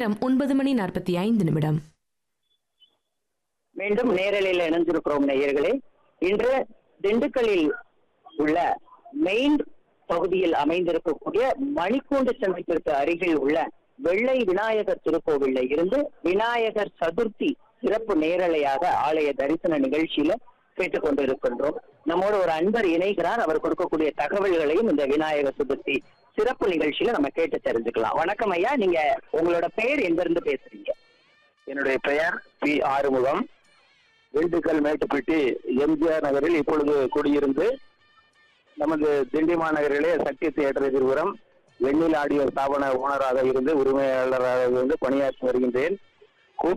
நேரம் ஒன்பது மணி நாற்பத்தி ஐந்து நிமிடம் மீண்டும் நேரலையில் இணைஞ்சிருக்கிறோம் நேயர்களே இன்று திண்டுக்கல்லில் உள்ள மெயின் பகுதியில் அமைந்திருக்கக்கூடிய மணிக்கூண்டு சந்திப்பிற்கு அருகில் உள்ள வெள்ளை விநாயகர் திருக்கோவில்ல இருந்து விநாயகர் சதுர்த்தி சிறப்பு நேரலையாக ஆலய தரிசன நிகழ்ச்சியில கேட்டுக்கொண்டிருக்கின்றோம் நம்மோடு ஒரு அன்பர் இணைகிறார் அவர் கொடுக்கக்கூடிய தகவல்களையும் இந்த விநாயகர் சதுர்த்தி சிறப்பு நிகழ்ச்சியில நம்ம கேட்டு தெரிஞ்சுக்கலாம் வணக்கம் ஐயா நீங்க உங்களோட பெயர் எங்க இருந்து பேசுறீங்க என்னுடைய பெயர் பி ஆறுமுகம் திண்டுக்கல் மேட்டுப்பட்டி எம்ஜிஆர் நகரில் இப்பொழுது குடியிருந்து நமது திண்டி மாநகரிலே சக்தி தியேட்டர் எதிர்புறம் வெண்ணில் ஆடியோ ஸ்தாபன ஓனராக இருந்து உரிமையாளராக இருந்து பணியாற்றி வருகின்றேன்